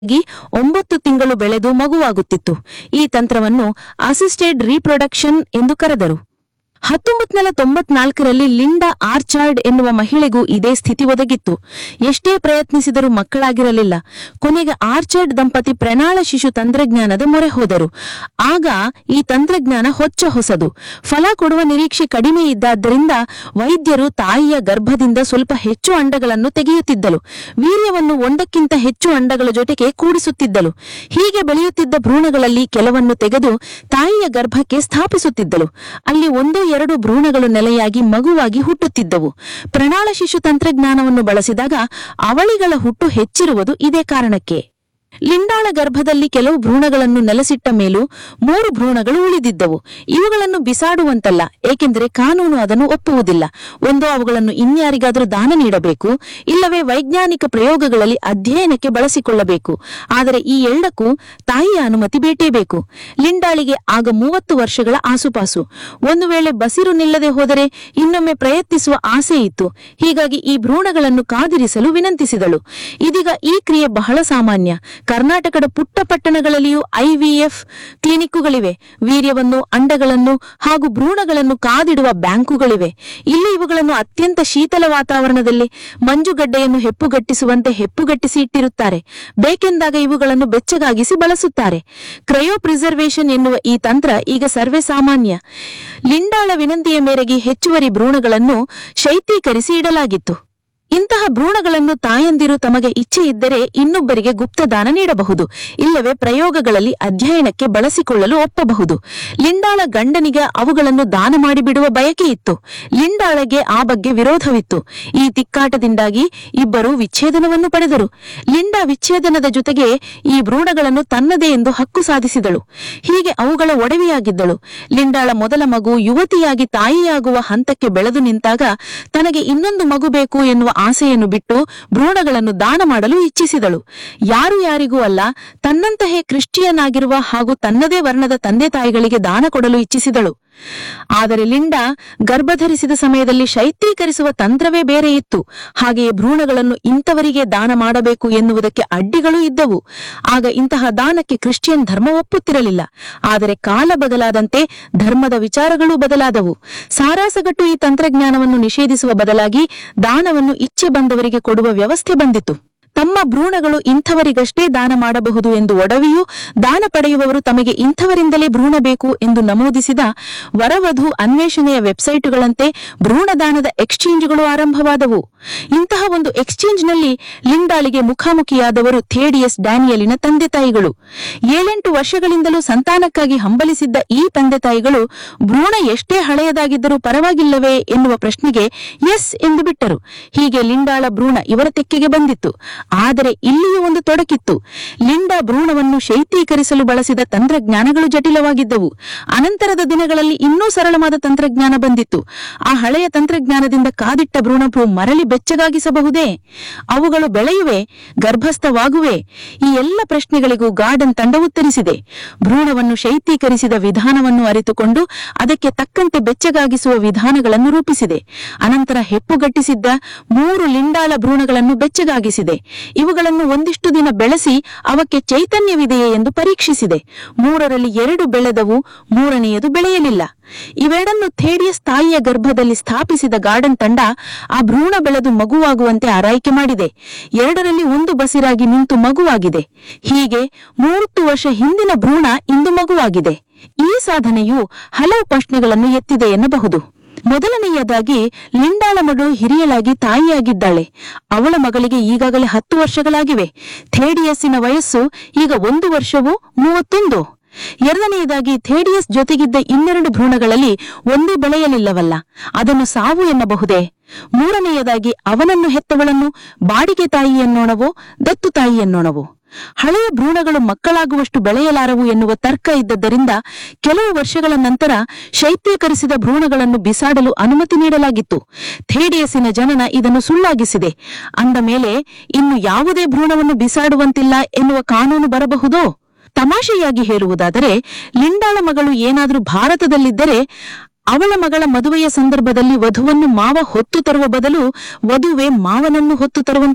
ಗಿ ಒಂಬತ್ತು ತಿಂಗಳು ಬೆಳೆದು ಮಗುವಾಗುತ್ತಿತ್ತು ಈ ತಂತ್ರವನ್ನು ಅಸಿಸ್ಟೆಡ್ ರೀಪ್ರೊಡಕ್ಷನ್ ಎಂದು ಕರೆದರು ಹತ್ತೊಂಬತ್ತು ನೂರ ತೊಂಬತ್ನಾಲ್ಕರಲ್ಲಿ ಲಿಂಡಾ ಆರ್ಚಾರ್ಡ್ ಎನ್ನುವ ಮಹಿಳೆಗೂ ಇದೇ ಸ್ಥಿತಿ ಒದಗಿತ್ತು ಎಷ್ಟೇ ಪ್ರಯತ್ನಿಸಿದರೂ ಮಕ್ಕಳಾಗಿರಲಿಲ್ಲ ಕೊನೆಗೆ ಆರ್ಚಾರ್ಡ್ ದಂಪತಿ ಪ್ರಣಾಳ ಶಿಶು ತಂತ್ರಜ್ಞಾನದ ಮೊರೆ ಹೋದರು ಆಗ ಈ ತಂತ್ರಜ್ಞಾನ ಹೊಚ್ಚ ಹೊಸದು ಫಲ ಕೊಡುವ ನಿರೀಕ್ಷೆ ಕಡಿಮೆ ಇದ್ದಾದ್ದರಿಂದ ವೈದ್ಯರು ತಾಯಿಯ ಗರ್ಭದಿಂದ ಸ್ವಲ್ಪ ಹೆಚ್ಚು ಅಂಡಗಳನ್ನು ತೆಗೆಯುತ್ತಿದ್ದಲು ವೀರ್ಯವನ್ನು ಒಂದಕ್ಕಿಂತ ಹೆಚ್ಚು ಅಂಡಗಳ ಜೊತೆಗೆ ಕೂಡಿಸುತ್ತಿದ್ದಲು ಹೀಗೆ ಬೆಳೆಯುತ್ತಿದ್ದ ಭ್ರೂಣಗಳಲ್ಲಿ ಕೆಲವನ್ನು ತೆಗೆದು ತಾಯಿಯ ಗರ್ಭಕ್ಕೆ ಸ್ಥಾಪಿಸುತ್ತಿದ್ದಳು ಅಲ್ಲಿ ಒಂದು ಎರಡು ಭ್ರೂಣಗಳು ನೆಲೆಯಾಗಿ ಮಗುವಾಗಿ ಹುಟ್ಟುತ್ತಿದ್ದವು ಪ್ರಣಾಳ ಶಿಶು ತಂತ್ರಜ್ಞಾನವನ್ನು ಬಳಸಿದಾಗ ಅವಳಿಗಳ ಹುಟ್ಟು ಹೆಚ್ಚಿರುವುದು ಇದೇ ಕಾರಣಕ್ಕೆ ಲಿಂಡಾಳ ಗರ್ಭದಲ್ಲಿ ಕೆಲವು ಭ್ರೂಣಗಳನ್ನು ನೆಲೆಸಿಟ್ಟ ಮೇಲೂ ಮೂರು ಭ್ರೂಣಗಳು ಉಳಿದಿದ್ದವು ಇವುಗಳನ್ನು ಬಿಸಾಡುವಂತಲ್ಲ ಏಕೆಂದರೆ ಕಾನೂನು ಅದನ್ನು ಒಪ್ಪುವುದಿಲ್ಲ ಒಂದು ಅವುಗಳನ್ನು ಇನ್ಯಾರಿಗಾದರೂ ದಾನ ನೀಡಬೇಕು ಇಲ್ಲವೇ ವೈಜ್ಞಾನಿಕ ಪ್ರಯೋಗಗಳಲ್ಲಿ ಅಧ್ಯಯನಕ್ಕೆ ಬಳಸಿಕೊಳ್ಳಬೇಕು ಆದರೆ ಈ ಎರಡಕ್ಕೂ ತಾಯಿಯ ಅನುಮತಿ ಬೇಕೇಬೇಕು ಲಿಂಡಾಳಿಗೆ ಆಗ ಮೂವತ್ತು ವರ್ಷಗಳ ಆಸುಪಾಸು ಒಂದು ವೇಳೆ ಬಸಿರು ನಿಲ್ಲದೆ ಹೋದರೆ ಇನ್ನೊಮ್ಮೆ ಪ್ರಯತ್ನಿಸುವ ಆಸೆ ಇತ್ತು ಹೀಗಾಗಿ ಈ ಭ್ರೂಣಗಳನ್ನು ಕಾದಿರಿಸಲು ವಿನಂತಿಸಿದಳು ಇದೀಗ ಈ ಕ್ರಿಯೆ ಬಹಳ ಸಾಮಾನ್ಯ ಕರ್ನಾಟಕದ ಪುಟ್ಟ ಪಟ್ಟಣಗಳಲ್ಲಿಯೂ ಐವಿಎಫ್ ಕ್ಲಿನಿಕ್ಕುಗಳಿವೆ ವೀರ್ಯವನ್ನು ಅಂಡಗಳನ್ನು ಹಾಗೂ ಭ್ರೂಣಗಳನ್ನು ಕಾದಿಡುವ ಬ್ಯಾಂಕುಗಳಿವೆ ಇಲ್ಲಿ ಇವುಗಳನ್ನು ಅತ್ಯಂತ ಶೀತಲ ವಾತಾವರಣದಲ್ಲಿ ಮಂಜುಗಡ್ಡೆಯನ್ನು ಹೆಪ್ಪುಗಟ್ಟಿಸುವಂತೆ ಹೆಪ್ಪುಗಟ್ಟಿಸಿ ಇಟ್ಟಿರುತ್ತಾರೆ ಬೇಕೆಂದಾಗ ಇವುಗಳನ್ನು ಬೆಚ್ಚಗಾಗಿಸಿ ಬಳಸುತ್ತಾರೆ ಕ್ರಯೋ ಪ್ರಿಸರ್ವೇಷನ್ ಎನ್ನುವ ಈ ತಂತ್ರ ಈಗ ಸರ್ವೇ ಸಾಮಾನ್ಯ ಲಿಂಡಾಳ ವಿನಂತಿಯ ಮೇರೆಗೆ ಹೆಚ್ಚುವರಿ ಭ್ರೂಣಗಳನ್ನು ಶೈತ್ಯೀಕರಿಸಿ ಇಡಲಾಗಿತ್ತು ಇಂತಹ ಭ್ರೂಣಗಳನ್ನು ತಾಯಂದಿರು ತಮಗೆ ಇಚ್ಛೆ ಇದ್ದರೆ ಇನ್ನೊಬ್ಬರಿಗೆ ಗುಪ್ತದಾನ ನೀಡಬಹುದು ಇಲ್ಲವೇ ಪ್ರಯೋಗಗಳಲ್ಲಿ ಅಧ್ಯಯನಕ್ಕೆ ಬಳಸಿಕೊಳ್ಳಲು ಒಪ್ಪಬಹುದು ಲಿಂಡಾಳ ಗಂಡನಿಗೆ ಅವುಗಳನ್ನು ದಾನ ಮಾಡಿಬಿಡುವ ಬಯಕೆ ಇತ್ತು ಲಿಂಡಾಳಗೆ ಆ ಬಗ್ಗೆ ವಿರೋಧವಿತ್ತು ಈ ತಿಕ್ಕಾಟದಿಂದಾಗಿ ಇಬ್ಬರು ವಿಚ್ಛೇದನವನ್ನು ಪಡೆದರು ಲಿಂಡಾ ವಿಚ್ಛೇದನದ ಜೊತೆಗೆ ಈ ಭ್ರೂಣಗಳನ್ನು ತನ್ನದೇ ಎಂದು ಹಕ್ಕು ಸಾಧಿಸಿದಳು ಹೀಗೆ ಅವುಗಳ ಒಡವೆಯಾಗಿದ್ದಳು ಲಿಂಡಾಳ ಮೊದಲ ಮಗು ಯುವತಿಯಾಗಿ ತಾಯಿಯಾಗುವ ಹಂತಕ್ಕೆ ಬೆಳೆದು ನಿಂತಾಗ ತನಗೆ ಇನ್ನೊಂದು ಮಗು ಬೇಕು ಎನ್ನುವ ಆಸೆಯನ್ನು ಬಿಟ್ಟು ಭ್ರೂಣಗಳನ್ನು ದಾನ ಮಾಡಲು ಇಚ್ಛಿಸಿದಳು ಯಾರು ಯಾರಿಗೂ ಅಲ್ಲ ತನ್ನಂತಹೇ ಕ್ರಿಶ್ಚಿಯನ್ ಆಗಿರುವ ಹಾಗೂ ತನ್ನದೇ ವರ್ಣದ ತಂದೆ ತಾಯಿಗಳಿಗೆ ದಾನ ಕೊಡಲು ಇಚ್ಛಿಸಿದಳು ಆದರೆ ಲಿಂಡಾ ಗರ್ಭಧರಿಸಿದ ಸಮಯದಲ್ಲಿ ಶೈತ್ಯೀಕರಿಸುವ ತಂತ್ರವೇ ಬೇರೆ ಇತ್ತು ಹಾಗೆಯೇ ಭ್ರೂಣಗಳನ್ನು ಇಂಥವರಿಗೆ ದಾನ ಮಾಡಬೇಕು ಎನ್ನುವುದಕ್ಕೆ ಅಡ್ಡಿಗಳು ಇದ್ದವು ಆಗ ಇಂತಹ ದಾನಕ್ಕೆ ಕ್ರಿಶ್ಚಿಯನ್ ಧರ್ಮ ಒಪ್ಪುತ್ತಿರಲಿಲ್ಲ ಆದರೆ ಕಾಲ ಬದಲಾದಂತೆ ಧರ್ಮದ ವಿಚಾರಗಳೂ ಬದಲಾದವು ಸಾರಾಸಗಟ್ಟು ಈ ತಂತ್ರಜ್ಞಾನವನ್ನು ನಿಷೇಧಿಸುವ ಬದಲಾಗಿ ದಾನವನ್ನು ಇಚ್ಛೆ ಬಂದವರಿಗೆ ಕೊಡುವ ವ್ಯವಸ್ಥೆ ಬಂದಿತು ತಮ್ಮ ಭ್ರೂಣಗಳು ಇಂಥವರಿಗಷ್ಟೇ ದಾನ ಮಾಡಬಹುದು ಎಂದು ಒಡವಿಯೂ ದಾನ ಪಡೆಯುವವರು ತಮಗೆ ಇಂಥವರಿಂದಲೇ ಭ್ರೂಣ ಬೇಕು ಎಂದು ನಮೂದಿಸಿದ ವರವಧು ಅನ್ವೇಷಣೆಯ ವೆಬ್ಸೈಟುಗಳಂತೆ ಭ್ರೂಣದಾನದ ಎಕ್ಸ್ಚೇಂಜ್ಗಳು ಆರಂಭವಾದವು ಇಂತಹ ಒಂದು ಎಕ್ಸ್ಚೇಂಜ್ನಲ್ಲಿ ಲಿಂಡಾಳಿಗೆ ಮುಖಾಮುಖಿಯಾದವರು ಥೇಡಿಯಸ್ ಡ್ಯಾನಿಯಲಿನ ತಂದೆ ತಾಯಿಗಳು ಏಳೆಂಟು ವರ್ಷಗಳಿಂದಲೂ ಸಂತಾನಕ್ಕಾಗಿ ಹಂಬಲಿಸಿದ್ದ ಈ ತಂದೆ ತಾಯಿಗಳು ಭ್ರೂಣ ಎಷ್ಟೇ ಹಳೆಯದಾಗಿದ್ದರೂ ಪರವಾಗಿಲ್ಲವೇ ಎನ್ನುವ ಪ್ರಶ್ನೆಗೆ ಎಸ್ ಎಂದು ಬಿಟ್ಟರು ಹೀಗೆ ಲಿಂಡಾಳ ಭ್ರೂಣ ಇವರ ತೆಕ್ಕೆಗೆ ಬಂದಿತ್ತು ಆದರೆ ಇಲ್ಲಿಯೂ ಒಂದು ತೊಡಕಿತ್ತು ಲಿಂಡಾ ಭ್ರೂಣವನ್ನು ಶೈತ್ಯೀಕರಿಸಲು ಬಳಸಿದ ತಂತ್ರಜ್ಞಾನಗಳು ಜಟಿಲವಾಗಿದ್ದವು ಅನಂತರದ ದಿನಗಳಲ್ಲಿ ಇನ್ನೂ ಸರಳವಾದ ತಂತ್ರಜ್ಞಾನ ಬಂದಿತ್ತು ಆ ಹಳೆಯ ತಂತ್ರಜ್ಞಾನದಿಂದ ಕಾದಿಟ್ಟ ಭ್ರೂಣವು ಮರಳಿ ಬೆಚ್ಚಗಾಗಿಸಬಹುದೇ ಅವುಗಳು ಬೆಳೆಯುವೆ ಗರ್ಭಸ್ಥವಾಗುವೆ ಈ ಎಲ್ಲ ಪ್ರಶ್ನೆಗಳಿಗೂ ಗಾರ್ಡನ್ ತಂಡ ಉತ್ತರಿಸಿದೆ ಭ್ರೂಣವನ್ನು ಶೈತ್ಯೀಕರಿಸಿದ ವಿಧಾನವನ್ನು ಅರಿತುಕೊಂಡು ಅದಕ್ಕೆ ತಕ್ಕಂತೆ ಬೆಚ್ಚಗಾಗಿಸುವ ವಿಧಾನಗಳನ್ನು ರೂಪಿಸಿದೆ ಅನಂತರ ಹೆಪ್ಪುಗಟ್ಟಿಸಿದ್ದ ಮೂರು ಲಿಂಡಾಳ ಭ್ರೂಣಗಳನ್ನು ಬೆಚ್ಚಗಾಗಿಸಿದೆ ಇವುಗಳನ್ನು ಒಂದಿಷ್ಟು ದಿನ ಬೆಳೆಸಿ ಅವಕ್ಕೆ ಚೈತನ್ಯವಿದೆಯೇ ಎಂದು ಪರೀಕ್ಷಿಸಿದೆ ಮೂರರಲ್ಲಿ ಎರಡು ಬೆಳೆದವು ಮೂರನೆಯದು ಬೆಳೆಯಲಿಲ್ಲ ಇವೆರಡನ್ನು ಥೇಡಿಯಸ್ ತಾಯಿಯ ಗರ್ಭದಲ್ಲಿ ಸ್ಥಾಪಿಸಿದ ಗಾರ್ಡನ್ ತಂಡ ಆ ಭ್ರೂಣ ಬೆಳೆದು ಮಗುವಾಗುವಂತೆ ಆರೈಕೆ ಮಾಡಿದೆ ಎರಡರಲ್ಲಿ ಒಂದು ಬಸಿರಾಗಿ ನಿಂತು ಮಗುವಾಗಿದೆ ಹೀಗೆ ಮೂವತ್ತು ವರ್ಷ ಹಿಂದಿನ ಭ್ರೂಣ ಇಂದು ಮಗುವಾಗಿದೆ ಈ ಸಾಧನೆಯು ಹಲವು ಪ್ರಶ್ನೆಗಳನ್ನು ಎತ್ತಿದೆ ಎನ್ನಬಹುದು ಮೊದಲನೆಯದಾಗಿ ಲಿಂಡಾಳ ಮಗಳು ಹಿರಿಯಳಾಗಿ ತಾಯಿಯಾಗಿದ್ದಾಳೆ ಅವಳ ಮಗಳಿಗೆ ಈಗಾಗಲೇ ಹತ್ತು ವರ್ಷಗಳಾಗಿವೆ ಥೇಡಿಯಸ್ಸಿನ ವಯಸ್ಸು ಈಗ ಒಂದು ವರ್ಷವೂ ಮೂವತ್ತೊಂದು ಎರಡನೆಯದಾಗಿ ಥೇಡಿಯಸ್ ಜೊತೆಗಿದ್ದ ಇನ್ನೆರಡು ಭ್ರೂಣಗಳಲ್ಲಿ ಒಂದೇ ಬೆಳೆಯಲಿಲ್ಲವಲ್ಲ ಅದನ್ನು ಸಾವು ಎನ್ನಬಹುದೇ ಮೂರನೆಯದಾಗಿ ಅವನನ್ನು ಹೆತ್ತವಳನ್ನು ಬಾಡಿಗೆ ತಾಯಿ ಎನ್ನೋಣವೋ ದತ್ತು ತಾಯಿ ಎನ್ನೋಣವೋ ಹಳೆಯ ಭ್ರೂಣಗಳು ಮಕ್ಕಳಾಗುವಷ್ಟು ಬೆಳೆಯಲಾರವು ಎನ್ನುವ ತರ್ಕ ಇದ್ದದ್ದರಿಂದ ಕೆಲವು ವರ್ಷಗಳ ನಂತರ ಶೈತ್ಯೀಕರಿಸಿದ ಭ್ರೂಣಗಳನ್ನು ಬಿಸಾಡಲು ಅನುಮತಿ ನೀಡಲಾಗಿತ್ತು ಥೇಡಿಯಸ್ಸಿನ ಜನನ ಇದನ್ನು ಸುಳ್ಳಾಗಿಸಿದೆ ಅಂದ ಮೇಲೆ ಇನ್ನು ಯಾವುದೇ ಭ್ರೂಣವನ್ನು ಬಿಸಾಡುವಂತಿಲ್ಲ ಎನ್ನುವ ಕಾನೂನು ಬರಬಹುದೋ ತಮಾಷೆಯಾಗಿ ಹೇಳುವುದಾದರೆ ಲಿಂಡಾಳ ಮಗಳು ಏನಾದರೂ ಭಾರತದಲ್ಲಿದ್ದರೆ ಅವಳ ಮಗಳ ಮದುವೆಯ ಸಂದರ್ಭದಲ್ಲಿ ವಧುವನ್ನು ಮಾವ ಹೊತ್ತು ತರುವ ಬದಲು ವಧುವೆ ಮಾವನನ್ನು ಹೊತ್ತು ತರುವಂತೆ